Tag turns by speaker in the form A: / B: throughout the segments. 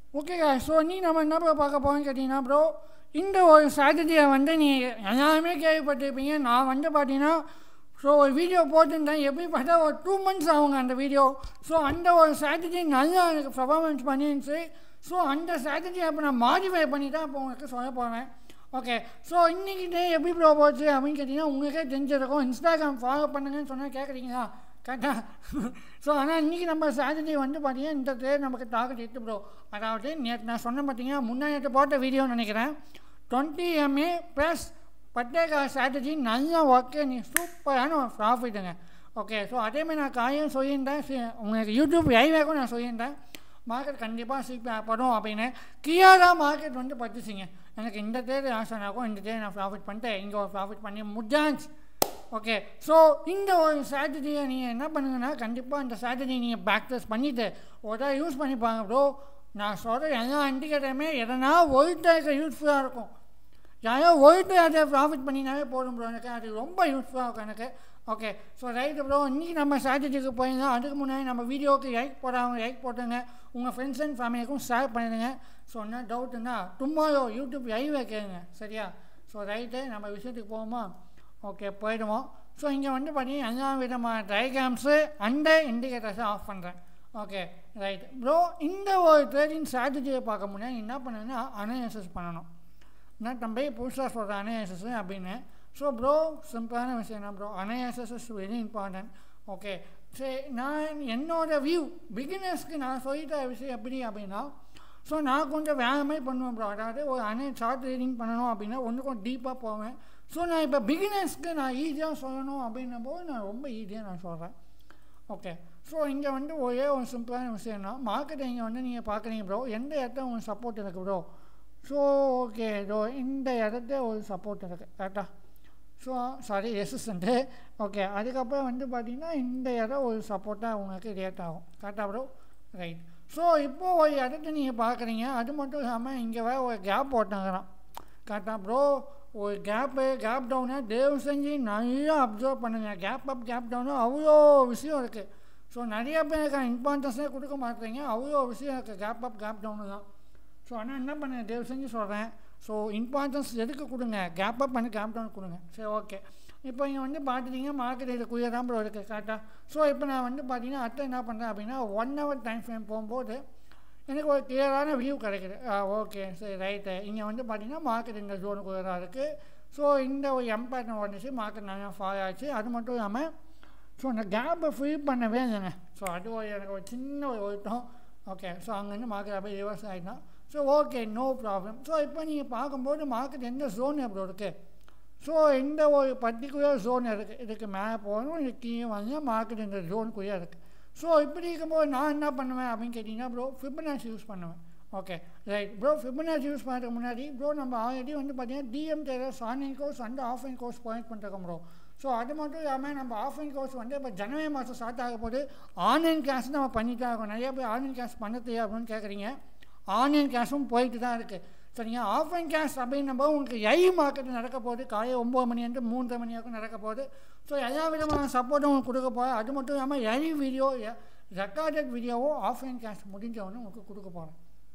A: okay so நீ நம்ம என்ன ப்ரோ பார்க்க போகிறோம்னு கேட்டிங்கன்னா ப்ரோ இந்த ஒரு ஸ்ட்ராட்டஜியை வந்து நீ எல்லாருமே கேள்விப்பட்டிருப்பீங்க நான் வந்து பார்த்தீங்கன்னா ஸோ ஒரு வீடியோ போட்டிருந்தேன் எப்படி பார்த்தா ஒரு டூ மந்த்ஸ் ஆகுங்க அந்த வீடியோ ஸோ அந்த ஒரு ஸ்ட்ராட்டஜி நல்லா எனக்கு பர்ஃபார்மன்ஸ் பண்ணிருந்துச்சு ஸோ அந்த ஸ்ட்ராட்டஜியை இப்போ நான் மாடிஃபை பண்ணி தான் இப்போ உங்களுக்கு சொல்ல போகிறேன் ஓகே ஸோ இன்றைக்கி டே எப்படி ப்ரோ போச்சு அப்படின்னு கேட்டிங்கன்னா உங்களுக்கே தெரிஞ்சிருக்கும் இன்ஸ்டாகிராம் ஃபாலோ பண்ணுங்கன்னு சொன்னால் கேட்குறீங்களா கரெக்டாக ஸோ ஆனால் இன்றைக்கி நம்ம ஸ்ட்ராட்டஜி வந்து பார்த்தீங்கன்னா இந்த ட்ரேட் நமக்கு டார்கெட் எட்டு ப்ரோ அதாவது நேற்று நான் சொன்ன பார்த்தீங்கன்னா முன்னாடி போட்ட வீடியோன்னு நினைக்கிறேன் டுவெண்ட்டி எம்ஏ ப்ளஸ் பட்டேகா ஸ்ட்ராட்டஜி நல்ல ஒர்க்கு நீ சூப்பரான ஒரு ப்ராஃபிட்டுங்க ஓகே ஸோ அதேமாதிரி நான் காயும் சொல்லியிருந்தேன் சி- உங்களுக்கு யூடியூப் லைவேக்கும் நான் சொல்லியிருந்தேன் மார்க்கெட் கண்டிப்பாக சீக்கிரம் படும் அப்படின்னு கிளியராக மார்க்கெட் வந்து பட்டுச்சிங்க எனக்கு இந்த தேதி ஆசைனாக்கும் இந்த தேதி நான் ப்ராஃபிட் பண்ணிட்டேன் இங்கே ஒரு ப்ராஃபிட் பண்ணி முடிஞ்சாச்சு ஓகே ஸோ இந்த ஒரு ஸ்ட்ராட்டஜியை நீங்கள் என்ன பண்ணுங்கன்னா கண்டிப்பாக இந்த ஸ்ட்ராட்டஜி நீங்கள் ப்ராக்டிஸ் பண்ணிவிட்டு ஒரு யூஸ் பண்ணி பாருங்க ப்ரோ நான் சொல்கிற எல்லா இண்டிகேட்டருமே எதனா ஒயிட்டாக யூஸ்ஃபுல்லாக இருக்கும் யாரோ ஒயிட்டு அதை ப்ராஃபிட் பண்ணினாலே போதும் ப்ரோ எனக்கு அது ரொம்ப யூஸ்ஃபுல்லாக இருக்கும் எனக்கு ஓகே ஸோ ரைட்டு ப்ரோ இன்றைக்கி நம்ம ஸ்ட்ராட்டஜிக்கு போயிருந்தோம் அதுக்கு முன்னாடி நம்ம வீடியோவுக்கு லைக் போடாமல் லைக் போட்டுங்க உங்கள் ஃப்ரெண்ட்ஸ் அண்ட் ஃபேமிலிக்கும் ஷேர் பண்ணிடுங்க ஸோ என்ன டவுட்டுன்னா டுமாரோ யூடியூப் லைவை கேளுங்க சரியா ஸோ ரைட்டு நம்ம விஷயத்துக்கு போவோமா ஓகே போயிடுவோம் ஸோ இங்கே வந்து பார்த்தீங்கன்னா எல்லா விதமான டயக்ராம்ஸு அண்ட் இண்டிகேட்டர்ஸை ஆஃப் பண்ணுறேன் ஓகே ரைட் ப்ரோ இந்த ஒரு ட்ரேடிங் ஸ்ட்ராட்டஜியை பார்க்க முன்னாடி என்ன பண்ணுன்னா அனாலிசிஸ் பண்ணணும் என்ன தம்பி புதுசாக சொல்கிற அனாலிசிஸ் அப்படின்னு ஸோ ப்ரோ சிம்பிளான விஷயம் என்ன bro analysis is very important okay சரி நான் என்னோட வியூ பிகினர்ஸ்க்கு நான் சொல்லிட்ட விஷயம் எப்படி அப்படின்னா ஸோ நான் கொஞ்சம் வேற மாதிரி பண்ணுவேன் ப்ரோ அதாவது ஒரு அனை சார்ட் ரீடிங் பண்ணணும் அப்படின்னா ஒன்று கொஞ்சம் டீப்பாக போவேன் ஸோ நான் இப்போ பிகினர்ஸ்க்கு நான் ஈஸியாக சொல்லணும் அப்படின்னும் போது நான் ரொம்ப ஈஸியாக நான் சொல்கிறேன் ஓகே ஸோ இங்கே வந்து ஒரே ஒரு சிம்பிளான விஷயம்னா மார்க்கெட்டை இங்கே வந்து நீங்கள் பார்க்குறீங்க ப்ரோ எந்த இடத்துல உங்களுக்கு சப்போர்ட் இருக்குது ப்ரோ ஸோ ஓகே ப்ரோ இந்த இடத்துல ஒரு சப்போர்ட் இருக்குது கரெக்டாக ஸோ சாரி ரெசிஸ்டண்ட்டு ஓகே அதுக்கப்புறம் வந்து பார்த்தீங்கன்னா இந்த இடம் ஒரு சப்போர்ட்டாக உங்களுக்கு ரியாக்ட் ஆகும் கரெக்டாக ப்ரோ ரைட் ஸோ இப்போது ஒரு இடத்த நீங்கள் பார்க்குறீங்க அது மட்டும் இல்லாமல் இங்கே வேறு ஒரு கேப் போட்டாங்களாம் கரெக்டாக ப்ரோ ஒரு கேப்பு கேப் டவுனை தயவு செஞ்சு நல்லா அப்சர்வ் பண்ணுங்கள் கேப் அப் கேப் டவுனு அவ்வளோ விஷயம் இருக்குது ஸோ நிறைய பேருக்கு இம்பார்ட்டன்ஸே கொடுக்க மாட்டேறீங்க அவ்வளோ விஷயம் இருக்குது கேப் அப் கேப் டவுனு தான் ஸோ ஆனால் என்ன பண்ணுங்க தயவு செஞ்சு சொல்கிறேன் ஸோ இம்பார்ட்டன்ஸ் எதுக்கு கொடுங்க கேப் அப் பண்ணி கேப் டவுன் கொடுங்க சரி ஓகே இப்போ இங்கே வந்து பார்த்துட்டீங்க மார்க்கெட் இதுக்குள்ளே தான் ப்ரோ இருக்குது கரெக்டாக ஸோ இப்போ நான் வந்து பார்த்தீங்கன்னா அடுத்து என்ன பண்ணுறேன் அப்படின்னா ஒன் ஹவர் டைம் ஃப்ரேம் போகும்போது எனக்கு ஒரு கிளியரான வியூ கிடைக்குது ஆ ஓகே சரி ரைட்டு இங்கே வந்து பார்த்தீங்கன்னா மார்க்கெட் இந்த ஜோனுக்குள்ளே தான் இருக்குது ஸோ இந்த ஒரு எம்பேட்டர் வந்துச்சு மார்க்கெட் நல்லா ஃபால் ஆச்சு அது மட்டும் இல்லாமல் ஸோ அந்த கேப்பை ஃபில் பண்ணவே இல்லைங்க ஸோ அது ஒரு எனக்கு ஒரு சின்ன ஒரு ஒருத்தம் ஓகே ஸோ அங்கேருந்து மார்க்கெட் அப்படியே ரிவர்ஸ் ஆகிட்டான் so okay no problem so இப்போ நீங்கள் பார்க்கும்போது மார்க்கெட் எந்த ஜோன் எப்படி இருக்குது ஸோ இந்த ஒரு பர்டிகுலர் ஜோன் இருக்குது இதுக்கு மேலே போகணும் இது கீழே வந்து மார்க்கெட் இந்த ஜோனுக்குள்ளே இருக்குது ஸோ இப்படி இருக்கும்போது நான் என்ன பண்ணுவேன் அப்படின்னு கேட்டிங்கன்னா ப்ரோ ஃபிபனாச்சி யூஸ் பண்ணுவேன் okay right bro Fibonacci use பண்ணுறதுக்கு முன்னாடி ப்ரோ நம்ம ஆல்ரெடி வந்து பார்த்தீங்கன்னா டிஎம் டெரஸ் online course and offline course point பண்ணிருக்கோம் ப்ரோ ஸோ அது மட்டும் இல்லாமல் நம்ம ஆஃப்லைன் கோர்ஸ் வந்து இப்போ ஜனவரி மாதம் ஸ்டார்ட் ஆக போது ஆன்லைன் கிளாஸ் நம்ம பண்ணிட்டு தான் இருக்கோம் நிறைய பேர் ஆன்லைன் கிளாஸ் பண்ணத்தையா அப்படின்னு கேட்குறீங்க ஆன்லைன் கிளாஸும் போயிட்டு தான் இருக்குது சரிங்க ஆஃப்லைன் கிளாஸ் அப்படின்னும் போது உங்களுக்கு ஐ மார்க்கெட் நடக்க போகுது காலையில் ஒம்பது மணி வந்து மூன்றரை மணி வரைக்கும் நடக்க போகுது ஸோ எல்லா விதமான சப்போர்ட்டும் உங்களுக்கு கொடுக்க போகிறேன் அது மட்டும் இல்லாமல் ஐ வீடியோ ரெக்கார்டட் வீடியோவும் ஆஃப்லைன் கிளாஸ் முடிஞ்சவொன்னு உங்களுக்கு கொடுக்க போகிறேன்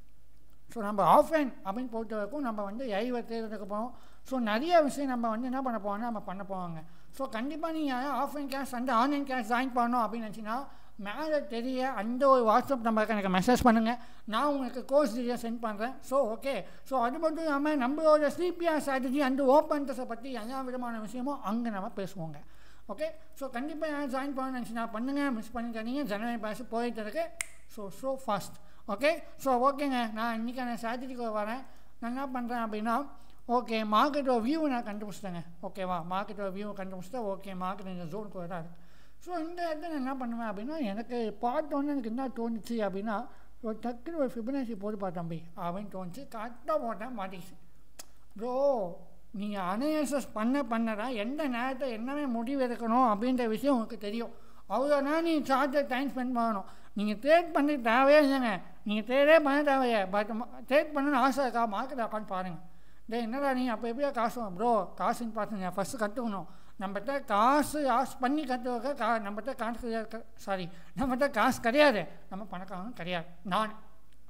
A: ஸோ நம்ம ஆஃப்லைன் அப்படின்னு பொறுத்த வரைக்கும் நம்ம வந்து ஐவை தேர்ந்தெடுக்க போகிறோம் ஸோ நிறைய விஷயம் நம்ம வந்து என்ன பண்ண போகிறோம்னா நம்ம பண்ண போவாங்க ஸோ கண்டிப்பாக நீங்கள் ஆஃப்லைன் கிளாஸ் வந்து ஆன்லைன் கிளாஸ் ஜாயின் பண்ணணும் அப்படின்னு நினச்சின்னா மேலே தெரிய அந்த ஒரு வாட்ஸ்அப் நம்பருக்கு எனக்கு மெசேஜ் பண்ணுங்கள் நான் உங்களுக்கு கோர்ஸ் டீட்டெயில் சென்ட் பண்ணுறேன் ஸோ ஓகே ஸோ அது மட்டும் இல்லாமல் நம்மளோட சிபிஆர் ஸ்ட்ராட்டஜி அந்த ஓப்பன்ஸை பற்றி எல்லா விதமான விஷயமும் அங்கே நம்ம பேசுவோங்க ஓகே ஸோ கண்டிப்பாக யாரும் ஜாயின் பண்ணணும்னு நினச்சினா பண்ணுங்கள் மிஸ் பண்ணிக்காதீங்க ஜனவரி பாஸ் போயிட்டு இருக்கு so so fast okay so ஓகேங்க நான் இன்றைக்கான ஸ்ட்ராட்டஜிக்கு வரேன் நான் என்ன பண்ணுறேன் அப்படின்னா ஓகே மார்க்கெட்டோட வியூ நான் கண்டுபிடிச்சிட்டேங்க ஓகேவா மார்க்கெட்டோட வியூ கண்டுபிடிச்சிட்டேன் ஓகே மார்க்கெட் இந்த ஜோனுக்குள்ளே தான் இருக்குது ஸோ இந்த இடத்துல நான் என்ன பண்ணுவேன் அப்படின்னா எனக்கு பார்த்தோன்னே எனக்கு என்ன தோணுச்சு அப்படின்னா ஒரு டக்குனு ஒரு ஃபிபனாசி போட்டு பார்த்தேன் தம்பி அப்படின்னு தோணுச்சு கரெக்டாக போட்டேன் மாட்டிச்சு ப்ரோ நீங்கள் அனாலிசிஸ் பண்ண பண்ண தான் எந்த நேரத்தை என்னவே முடிவு எடுக்கணும் அப்படின்ற விஷயம் உங்களுக்கு தெரியும் அவ்வளோ நேரம் நீங்கள் சார்ஜை டைம் ஸ்பெண்ட் பண்ணணும் நீங்கள் ட்ரேட் பண்ணி தேவையே இல்லைங்க நீங்கள் ட்ரேடே பண்ண தேவையே பட் ட்ரேட் பண்ணணும்னு ஆசை இருக்கா மார்க்கெட் அக்கௌண்ட் பாருங்கள் டே என்னடா நீங்கள் அப்போ எப்படியா காசு ப்ரோ காசுன்னு பார்த்துங்க ஃபஸ்ட்டு கற்றுக்கணும் நம்மகிட்ட காசு ஆஸ் பண்ணி கற்றுக்க கா நம்மகிட்ட காசு கிடையாது சாரி நம்மகிட்ட காசு கிடையாது நம்ம பணக்காரங்க கிடையாது நான்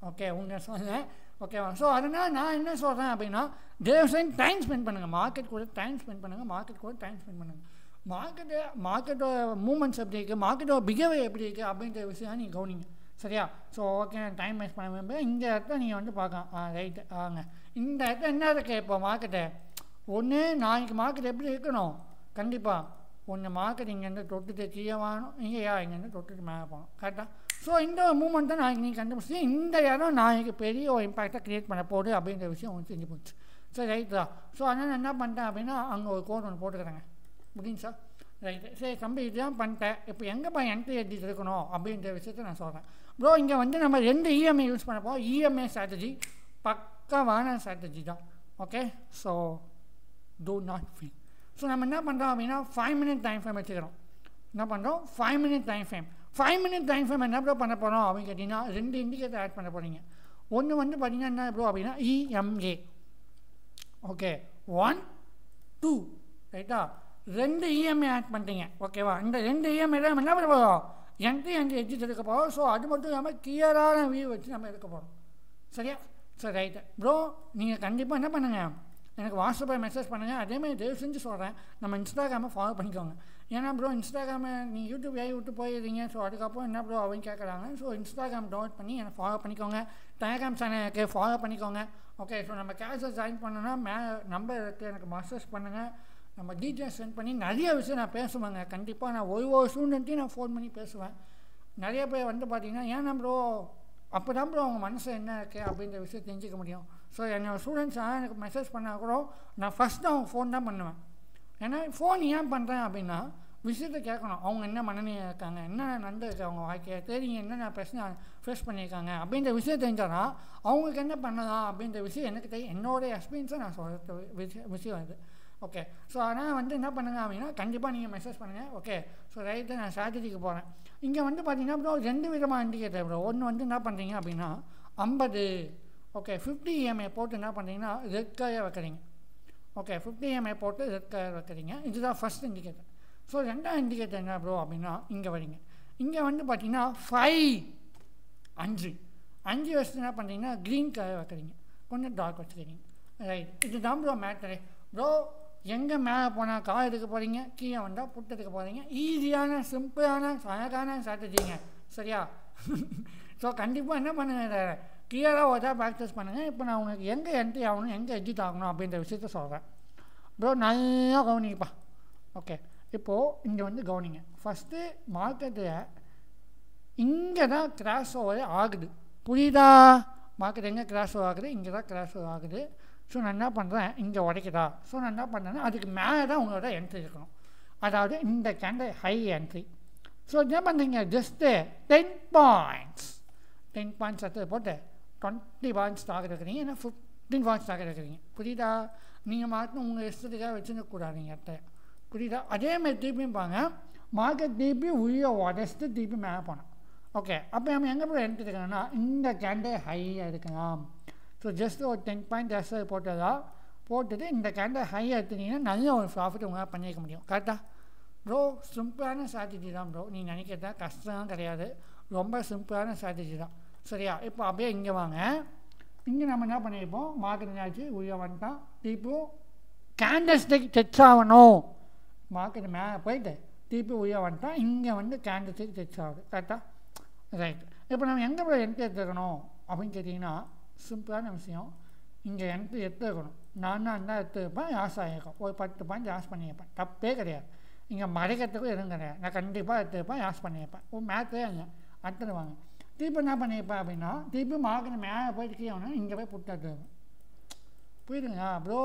A: ஓகே உங்க சொன்னேன் ஓகேவா ஸோ அதனால் நான் என்ன சொல்கிறேன் அப்படின்னா தேவசன் டைம் ஸ்பெண்ட் பண்ணுங்கள் மார்க்கெட் கூட டைம் ஸ்பெண்ட் பண்ணுங்கள் மார்க்கெட் கூட டைம் ஸ்பெண்ட் பண்ணுங்கள் மார்க்கெட்டு மார்க்கெட்டோட மூமெண்ட்ஸ் எப்படி இருக்குது மார்க்கெட்டோட பிஹேவியர் எப்படி இருக்குது அப்படின்ற விஷயம் நீங்கள் கவனிங்க சரியா ஸோ ஓகே டைம் வேஸ்ட் பண்ண விரும்புகிறேன் இந்த இடத்த நீங்கள் வந்து பார்க்கலாம் ஆ ரைட்டு ஆங்க இந்த இடத்துல என்ன இருக்குது இப்போ மார்க்கெட்டு ஒன்று நாளைக்கு மார்க்கெட் எப்படி இருக்கணும் கண்டிப்பாக ஒன்று மார்க்கெட் இங்கேருந்து தொட்டுட்டு கீழே வாங்கணும் இங்கேயா இங்கேருந்து தொட்டுட்டு மேலே போகணும் கரெக்டாக ஸோ இந்த மூமெண்ட் தான் நாளைக்கு நீங்கள் கண்டுபிடிச்சி இந்த இடம் நாளைக்கு பெரிய ஒரு இம்பாக்டை க்ரியேட் பண்ண போகுது அப்படின்ற விஷயம் உங்களுக்கு தெரிஞ்சு போச்சு சரி ரைட்டு தான் ஸோ அதனால் என்ன பண்ணிட்டேன் அப்படின்னா அங்கே ஒரு கோட் ஒன்று போட்டுக்கிறேங்க முடிஞ்சா ரைட்டு சரி தம்பி இதுதான் பண்ணிட்டேன் இப்போ எங்கேப்பா என்ட்ரி எழுதிட்டு இருக்கணும் அப்படின்ற விஷயத்த நான் சொல்கிறேன் ப்ரோ இங்கே வந்து நம்ம ரெண்டு இஎம்ஐ யூஸ் பண்ண போகிறோம் இஎம்ஐ ஸ்ட்ராட்டஜி பக்காவான ஸ்ட்ராட்டஜி தான் okay so do not feel so நம்ம என்ன பண்ணுறோம் அப்படின்னா ஃபைவ் மினிட் டைம் ஃப்ரேம் வச்சுக்கிறோம் என்ன பண்ணுறோம் five minute time frame five minute time frame என்ன ப்ரோ பண்ண போகிறோம் அப்படின்னு கேட்டிங்கன்னா ரெண்டு இண்டிகேட்டர் ஆட் பண்ண போகிறீங்க ஒன்று வந்து பார்த்தீங்கன்னா என்ன ப்ரோ அப்படின்னா இஎம்ஏ ஓகே ஒன் டூ ரைட்டா ரெண்டு இஎம்ஐ ஆட் பண்ணிட்டீங்க ஓகேவா இந்த ரெண்டு இஎம்ஐ நம்ம என்ன பண்ண போகிறோம் என்ட்ரி அஞ்சு எட்ஜிட் எடுக்க போகிறோம் ஸோ அது மட்டும் இல்லாமல் கிளியரான வியூ வச்சு நம்ம எடுக்க போகிறோம் சரியா சரி ரைட்டு ப்ரோ நீங்கள் கண்டிப்பாக என்ன பண்ணுங்கள் எனக்கு வாட்ஸ்அப்பில் மெசேஜ் பண்ணுங்கள் அதேமாதிரி தயவு செஞ்சு சொல்கிறேன் நம்ம இன்ஸ்டாகிராமை ஃபாலோ பண்ணிக்கோங்க ஏன்னா ப்ரோ இன்ஸ்டாகிராமை நீங்கள் யூடியூப் ஏஐ விட்டு போயிருந்தீங்க ஸோ அதுக்கப்புறம் என்ன ப்ரோ அவங்க கேட்குறாங்க ஸோ இன்ஸ்டாகிராம் டவுன்லோட் பண்ணி எனக்கு ஃபாலோ பண்ணிக்கோங்க டெலிகிராம் சேனலுக்கு ஃபாலோ பண்ணிக்கோங்க ஓகே ஸோ நம்ம கேஷை ஜாயின் பண்ணோன்னா மே நம்பர் இருக்குது எனக்கு மெசேஜ் பண்ணுங்கள் நம்ம டீட்டெயில்ஸ் சென்ட் பண்ணி நிறைய விஷயம் நான் பேசுவேங்க கண்டிப்பாக நான் ஒரு ஒரு ஸ்டூடெண்ட்டையும் நான் ஃபோன் பண்ணி பேசுவேன் நிறைய பேர் வந்து பார்த்தீங்கன்னா ஏன்னா ப்ரோ அப்போ தான் ப்ரோ அவங்க மனசு என்ன இருக்குது அப்படின்ற விஷயம் தெரிஞ்சிக்க முடியும் ஸோ என்னோடய ஸ்டூடெண்ட்ஸ் எனக்கு மெசேஜ் பண்ணால் கூட நான் ஃபஸ்ட்டு அவங்க ஃபோன் தான் பண்ணுவேன் ஏன்னா ஃபோன் ஏன் பண்ணுறேன் அப்படின்னா விஷயத்தை கேட்கணும் அவங்க என்ன மனநிலையில் இருக்காங்க என்ன நடந்திருக்கு அவங்க வாழ்க்கையை தெரியுங்க என்னென்ன பிரச்சனை ஃபேஸ் பண்ணியிருக்காங்க அப்படின்ற விஷயம் தெரிஞ்சால் அவங்களுக்கு என்ன பண்ணலாம் அப்படின்ற விஷயம் எனக்கு தெரியும் என்னோடய எக்ஸ்பீரியன்ஸை நான் சொல்கிற விஷயம் விஷயம் இது ஓகே ஸோ அதனால் வந்து என்ன பண்ணுங்க அப்படின்னா கண்டிப்பாக நீங்கள் மெசேஜ் பண்ணுங்கள் ஓகே ஸோ ரைட்டு நான் ஸ்ட்ராட்டஜிக்கு போகிறேன் இங்கே வந்து பார்த்தீங்கன்னா ப்ரோ ரெண்டு விதமாக இண்டிகேட்டர் ப்ரோ ஒன்று வந்து என்ன பண்ணுறீங்க அப்படின்னா ஐம்பது ஓகே ஃபிஃப்டி இஎம்ஐ போட்டு என்ன பண்ணுறீங்கன்னா ரெட் கலர் வைக்கிறீங்க ஓகே ஃபிஃப்டி இஎம்ஐ போட்டு ரெட் கலர் வைக்கிறீங்க இதுதான் ஃபஸ்ட் இண்டிகேட்டர் ஸோ ரெண்டாவது இண்டிகேட்டர் என்ன ப்ரோ அப்படின்னா இங்கே வரீங்க இங்கே வந்து பார்த்தீங்கன்னா ஃபைவ் அஞ்சு அஞ்சு வருஷம் என்ன பண்ணுறீங்கன்னா க்ரீன் கலர் வைக்கிறீங்க கொஞ்சம் டார்க் வச்சுக்கிறீங்க ரைட் இதுதான் ப்ரோ மேட்டரு ப்ரோ எங்கே மேலே போனால் கால் எடுக்க போகிறீங்க கீழே வந்தால் புட்டு எடுக்க போகிறீங்க ஈஸியான சிம்பிளான அழகான ஸ்ட்ராட்டஜிங்க சரியா ஸோ கண்டிப்பாக என்ன பண்ணுங்க கிளியராக ஒரு தான் ப்ராக்டிஸ் பண்ணுங்கள் இப்போ நான் உங்களுக்கு எங்கே என்ட்ரி ஆகணும் எங்கே எட்ஜிட் ஆகணும் அப்படின்ற விஷயத்த சொல்கிறேன் ப்ரோ நல்லா கவனிங்கப்பா ஓகே இப்போது இங்கே வந்து கவனிங்க ஃபஸ்ட்டு மார்க்கெட்டில் இங்கே தான் கிராஸ் ஓவர் ஆகுது புரியுதா மார்க்கெட் எங்கே கிராஸ் ஓவர் ஆகுது இங்கே தான் கிராஸ் ஓவர் ஆகுது ஸோ நான் என்ன பண்ணுறேன் இங்கே உடைக்குதா ஸோ நான் என்ன பண்ணுறேன்னா அதுக்கு மேலே தான் உங்களோட என்ட்ரி இருக்கணும் அதாவது இந்த கேண்டல் ஹை என்ட்ரி ஸோ என்ன பண்ணுறீங்க just ten points ten points எடுத்து போட்டு டுவெண்ட்டி பாயிண்ட்ஸ் டாக் இருக்கிறீங்க ஏன்னா ஃபிஃப்டீன் பாயிண்ட்ஸ் டாக் இருக்கிறீங்க புரியுதா நீங்கள் மாட்டும் உங்கள் இஷ்டத்துக்காக வச்சுருக்கக்கூடாது நீங்கள் இடத்த புரியுதா அதே மாதிரி திருப்பியும் பாங்க மார்க்கெட் திருப்பி உரிய உடச்சிட்டு திருப்பி மேலே போனோம் ஓகே அப்போ நம்ம எங்கே போய் என்ட்ரி இருக்கணும்னா இந்த கேண்டல் ஹையாக இருக்கலாம் ஸோ ஜஸ்ட் ஒரு டென் பாயிண்ட் ஜாஸ்தி போட்டதா போட்டுட்டு இந்த கேண்டல் ஹை எடுத்துட்டீங்கன்னா நல்ல ஒரு ப்ராஃபிட் உங்களால் பண்ணியிருக்க முடியும் கரெக்டாக ப்ரோ சிம்பிளான ஸ்ட்ராட்டஜி தான் ப்ரோ நீங்கள் நினைக்கிறதா கஷ்டம் கிடையாது ரொம்ப சிம்பிளான ஸ்ட்ராட்டஜி தான் சரியா இப்போ அப்படியே இங்கே வாங்க இங்கே நம்ம என்ன பண்ணியிருப்போம் மார்க்கெட் என்னாச்சு உள்ள வந்துட்டான் இப்போ கேண்டல் ஸ்டிக் டச் ஆகணும் மார்க்கெட் மேலே போயிட்டு திருப்பி உள்ள வந்துட்டான் இங்கே வந்து கேண்டல் ஸ்டிக் டச் ஆகுது கரெக்டாக ரைட் இப்போ நம்ம எங்கே போய் என்ட்ரி எடுத்துக்கணும் அப்படின்னு கேட்டிங்கன்னா சிம்பிளான விஷயம் இங்கே என்ட்ரி எடுத்துக்கணும் நான் தான் இருந்தால் எடுத்துருப்பேன் லாஸ் ஆகிருக்கும் ஒரு பத்து பாயிண்ட் லாஸ் பண்ணியிருப்பேன் தப்பே கிடையாது இங்கே மறைக்கிறதுக்கும் எதுவும் கிடையாது நான் கண்டிப்பாக எடுத்துருப்பேன் லாஸ் பண்ணியிருப்பேன் ஒரு மேட்ரே இல்லை அடுத்துருவாங்க திருப்பி என்ன பண்ணியிருப்பேன் அப்படின்னா திருப்பி மார்க்கெட் மேலே போயிட்டு கீழே வந்தா இங்கே போய் புட்டு எடுத்துருப்பேன் புரியுதுங்களா ப்ரோ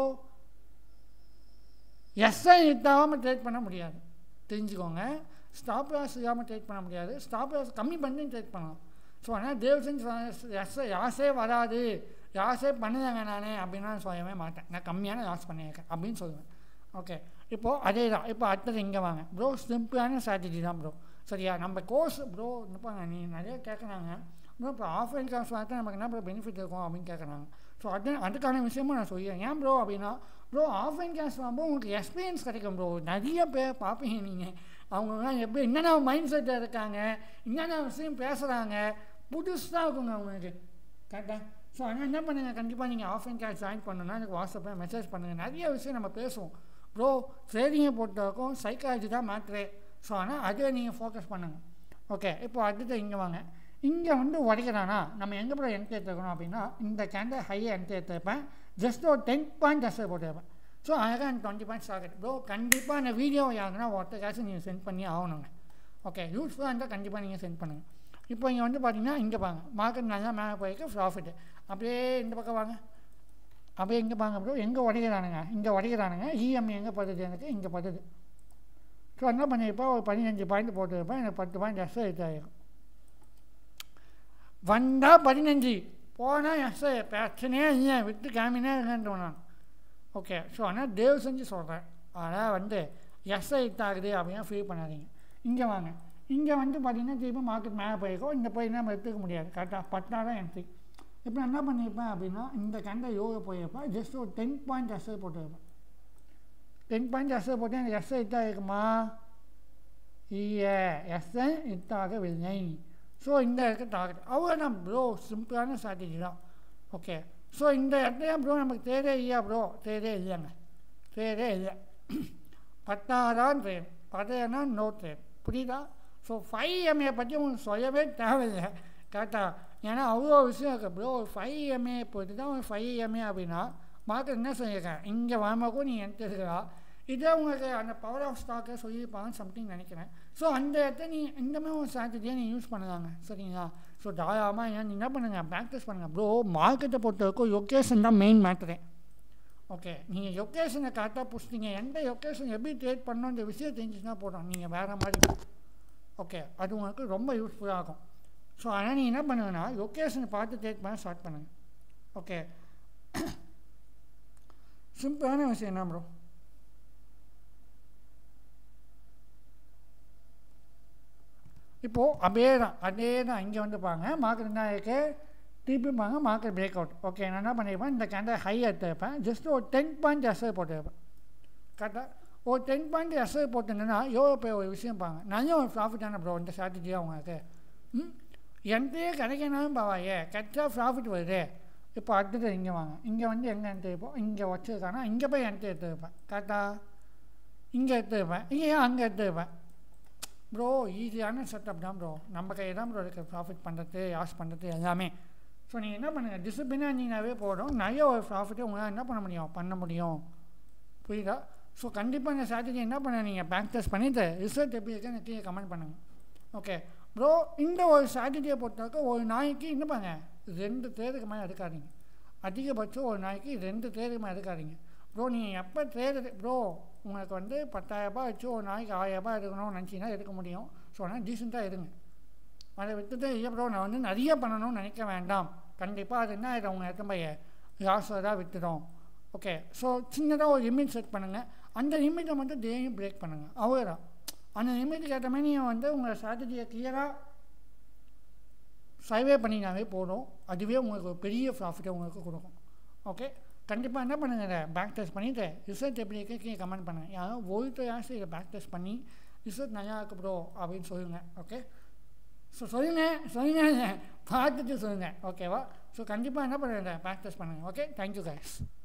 A: எஸ்ஐ இட்டாமல் ட்ரேட் பண்ண முடியாது தெரிஞ்சுக்கோங்க ஸ்டாப் லாஸ் இல்லாமல் ட்ரேட் பண்ண முடியாது ஸ்டாப் லாஸ் கம்மி பண்ணி ட்ரேட் பண்ணலாம் ஸோ ஆனால் தேவசன் எஸ்ஐ யாசே வராது யாசே பண்ணுதாங்க நானே அப்படின்னு நான் சொல்லவே மாட்டேன் நான் கம்மியான லாஸ் பண்ணியிருக்கேன் அப்படின்னு சொல்லுவேன் ஓகே இப்போது அதே தான் இப்போ அடுத்தது இங்கே வாங்க ப்ரோ சிம்பிளான ஸ்ட்ராட்டஜி தான் ப்ரோ சரியா நம்ம கோர்ஸ் ப்ரோ என்னப்பாங்க நீ நிறைய கேட்குறாங்க ப்ரோ இப்போ ஆஃப்லைன் கிளாஸ் பார்த்தா நமக்கு என்ன ப்ரோ பெனிஃபிட் இருக்கும் அப்படின்னு கேட்குறாங்க ஸோ அது அதுக்கான விஷயமும் நான் சொல்லிடுறேன் ஏன் ப்ரோ அப்படின்னா ப்ரோ ஆஃப்லைன் கிளாஸ் வாங்கும்போது உங்களுக்கு எக்ஸ்பீரியன்ஸ் கிடைக்கும் ப்ரோ நிறைய பேர் பார்ப்பீங்க நீங்கள் அவங்களாம் எப்படி என்னென்ன மைண்ட் செட்டில் இருக்காங்க என்னென்ன விஷயம் பேசுகிறாங்க புதுசாக இருக்குங்க அவங்களுக்கு கரெக்டாக ஸோ ஆனால் என்ன பண்ணுங்கள் கண்டிப்பாக நீங்கள் ஆஃப் அண்ட் கேஷ் ஜாயின் பண்ணணும்னா எனக்கு வாட்ஸ்அப்பில் மெசேஜ் பண்ணுங்கள் நிறைய விஷயம் நம்ம பேசுவோம் ப்ரோ ட்ரேடிங்கை பொறுத்தவரைக்கும் சைக்காலஜி தான் மேட்ரு ஸோ ஆனால் அதை நீங்கள் ஃபோக்கஸ் பண்ணுங்கள் ஓகே இப்போ அடுத்து இங்கே வாங்க இங்கே வந்து உடைக்கிறானா நம்ம எங்கே போய் என்ட்ரி எடுத்துக்கணும் அப்படின்னா இந்த கேண்டில் ஹை என்ட்ரி எடுத்துருப்பேன் ஜஸ்ட் ஒரு டென் பாயிண்ட் எஸ்ஸை போட்டுருப்பேன் ஸோ அழகாக எனக்கு டுவெண்ட்டி பாயிண்ட்ஸ் ஆகுது ப்ரோ கண்டிப்பாக அந்த வீடியோ யாருன்னா ஒருத்தர் காசு நீங்கள் சென்ட் பண்ணி ஆகணுங்க ஓகே யூஸ்ஃபுல்லாக இருந்தால் கண்டிப்பாக நீங்கள் சென்ட் பண்ணுங்கள் இப்போ இங்கே வந்து பார்த்தீங்கன்னா இங்கே பாருங்க மார்க்கெட் நல்லா மேலே போயிருக்கு ப்ராஃபிட்டு அப்படியே இந்த பக்கம் வாங்க அப்படியே இங்கே பாருங்க ப்ரோ எங்கே உடைக்கிறானுங்க இங்கே உடைக்கிறானுங்க இஎம்ஐ எங்கே படுது எனக்கு இங்கே படுது ஸோ என்ன பண்ணியிருப்பேன் ஒரு பதினஞ்சு பாயிண்ட் போட்டுருப்பேன் எனக்கு பத்து பாயிண்ட் எக்ஸ்ட்ரா எடுத்தாயிரும் வந்தால் பதினஞ்சு போனால் எக்ஸ்ட்ரா பிரச்சனையே இல்லை விட்டு காமினே இருக்கேன் நான் ஓகே ஸோ ஆனால் தேவ் செஞ்சு சொல்கிறேன் ஆனால் வந்து எஸ்ஐ ஹிட் ஆகுது அப்படின்னு ஃபீல் பண்ணாதீங்க இங்கே வாங்க இங்கே வந்து பார்த்தீங்கன்னா திருப்பி மார்க்கெட் மேலே போயிருக்கோம் இந்த போய் நம்ம எடுத்துக்க முடியாது கரெக்டாக பட்டா தான் என்ட்ரி இப்போ என்ன பண்ணியிருப்பேன் அப்படின்னா இந்த கண்டை யோக போயிருப்பேன் ஜஸ்ட் ஒரு டென் பாயிண்ட் எஸ்ஐ போட்டுருப்பேன் டென் பாயிண்ட் எஸ்ஐ போட்டு எனக்கு எஸ்ஐ ஹிட் ஆகிருக்குமா இல்லை எஸ்ஐ ஹிட் ஆகவில்லை ஸோ இந்த இருக்க டார்கெட் அவ்வளோதான் ப்ரோ சிம்பிளான ஸ்ட்ராட்டஜி தான் ஓகே ஸோ இந்த இடத்துல ப்ரோ நமக்கு தேரே இல்லையா ப்ரோ தேரே இல்லைங்க தேரே இல்லை பத்தாதான் ட்ரெயின் பதையனா நோ ட்ரெயின் புரியுதா ஸோ ஃபைவ் எம்ஏ பற்றி உங்களுக்கு சொல்லவே தேவையில்லை கரெக்டாக ஏன்னா அவ்வளோ விஷயம் இருக்குது ப்ரோ ஃபைவ் எம்ஏ போட்டு தான் ஒரு ஃபைவ் எம்ஏ அப்படின்னா மார்க்கெட் என்ன சொல்லியிருக்கேன் இங்கே வாமக்கும் நீ என்கிட்ட இருக்கிறா இதே உங்களுக்கு அந்த பவர் ஆஃப் ஸ்டாக்கை சொல்லியிருப்பாங்கன்னு சம்திங் நினைக்கிறேன் ஸோ அந்த இடத்த நீ இந்த மாதிரி ஒரு ஸ்ட்ராட்டஜியை நீ யூஸ் பண்ணலாங்க சரிங்களா ஸோ தாராளமாக ஏன் நீ என்ன பண்ணுங்கள் ப்ராக்டிஸ் பண்ணுங்கள் ப்ரோ மார்க்கெட்டை பொறுத்த வரைக்கும் லொக்கேஷன் தான் மெயின் மேட்டரே ஓகே நீங்கள் லொக்கேஷனை கரெக்டாக பிடிச்சிங்க எந்த லொக்கேஷன் எப்படி ட்ரேட் பண்ணணுன்ற விஷயம் தெரிஞ்சுன்னா போதும் நீங்கள் வேறு மாதிரி ஓகே அது உங்களுக்கு ரொம்ப யூஸ்ஃபுல்லாக இருக்கும் ஸோ ஆனால் நீங்கள் என்ன பண்ணுங்கன்னா லொக்கேஷனை பார்த்து ட்ரேட் பண்ண ஸ்டார்ட் பண்ணுங்கள் ஓகே சிம்பிளான விஷயம் என்ன ப்ரோ இப்போது அப்படியே தான் அதே தான் இங்கே வந்து பாருங்க மார்க்கெட் என்ன இருக்கு திருப்பி பாருங்க மார்க்கெட் பிரேக் அவுட் ஓகே நான் என்ன பண்ணியிருப்பேன் இந்த கேண்டல் ஹை எடுத்துருப்பேன் ஜஸ்ட் ஒரு டென் பாயிண்ட் எஸ்ஐ போட்டுருப்பேன் கரெக்டாக ஒரு டென் பாயிண்ட் எஸ்ஐ போட்டுருந்தேன்னா எவ்வளோ போய் ஒரு விஷயம் பாருங்க நல்ல ஒரு ப்ராஃபிட்டான ப்ரோ இந்த ஸ்ட்ராட்டஜியாக உங்களுக்கு ம் என்கிட்டயே கிடைக்கணும் பரவாயே கரெக்டாக ப்ராஃபிட் வருது இப்போ அடுத்தது இங்கே வாங்க இங்கே வந்து எங்கே எடுத்துருப்போம் இங்கே வச்சுருக்கானா இங்கே போய் என்கிட்ட எடுத்துருப்பேன் கரெக்டாக இங்கே எடுத்துருப்பேன் இங்கே அங்கே எடுத்துருப்பேன் ப்ரோ ஈஸியான செட்டப் தான் ப்ரோ நம்ம கையில் தான் ப்ரோ இருக்குது ப்ராஃபிட் பண்ணுறது யாஸ் பண்ணுறது எல்லாமே ஸோ நீங்கள் என்ன பண்ணுங்கள் டிசிப்ளினாக நீங்களாவே போடும் நிறைய ஒரு ப்ராஃபிட்டை உங்களால் என்ன பண்ண முடியும் பண்ண முடியும் புரியுதா ஸோ கண்டிப்பாக இந்த ஸ்ட்ராட்டஜி என்ன பண்ண நீங்கள் பேங்க் டெஸ்ட் பண்ணிவிட்டு ரிசல்ட் எப்படி இருக்குன்னு எனக்கு கீழே கமெண்ட் பண்ணுங்கள் ஓகே ப்ரோ இந்த ஒரு ஸ்ட்ராட்டஜியை பொறுத்தவரைக்கும் ஒரு நாளைக்கு என்ன பண்ணுங்க ரெண்டு தேருக்கு மேலே எடுக்காதீங்க அதிகபட்சம் ஒரு நாளைக்கு ரெண்டு தேருக்கு மேலே எடுக்காதீங்க ப்ரோ நீங்கள் எப்போ ட்ரேடு ப்ரோ உங்களுக்கு வந்து பத்தாயிரரூபா வச்சு ஒரு நாளைக்கு ஆயிரரூபா எடுக்கணும்னு நினச்சிங்கன்னா எடுக்க முடியும் ஸோ ஆனால் டீசெண்டாக எடுங்க அதை விட்டுட்டு இல்லை ப்ரோ நான் வந்து நிறைய பண்ணணும்னு நினைக்க வேண்டாம் கண்டிப்பாக அது என்ன ஆகிடும் உங்கள் இடத்த போய் லாஸாக தான் விட்டுடும் ஓகே ஸோ சின்னதாக ஒரு லிமிட் செட் பண்ணுங்கள் அந்த லிமிட்டை மட்டும் டெய்லியும் பிரேக் பண்ணுங்கள் அவ்வளோதான் அந்த லிமிட்டுக்கு ஏற்ற மாதிரி நீங்கள் வந்து உங்கள் ஸ்ட்ராட்டஜியை கிளியராக சர்வே பண்ணினாவே போதும் அதுவே உங்களுக்கு ஒரு பெரிய ப்ராஃபிட்டை உங்களுக்கு கொடுக்கும் ஓகே கண்டிப்பாக என்ன பண்ணுங்க பேக் டெஸ்ட் பண்ணிவிட்டு ரிசல்ட் எப்படி இருக்கு கீழே கமெண்ட் பண்ணுங்கள் யாரும் ஒருத்தராச்சும் இதை பேக் டெஸ்ட் பண்ணி ரிசல்ட் நல்லா இருக்கு ப்ரோ அப்படின்னு சொல்லுங்கள் ஓகே ஸோ சொல்லுங்கள் சொல்லுங்கள் பார்த்துட்டு சொல்லுங்கள் ஓகேவா ஸோ கண்டிப்பாக என்ன பண்ணுங்க பேக் டெஸ்ட் பண்ணுங்கள் ஓகே தேங்க்யூ கைஸ்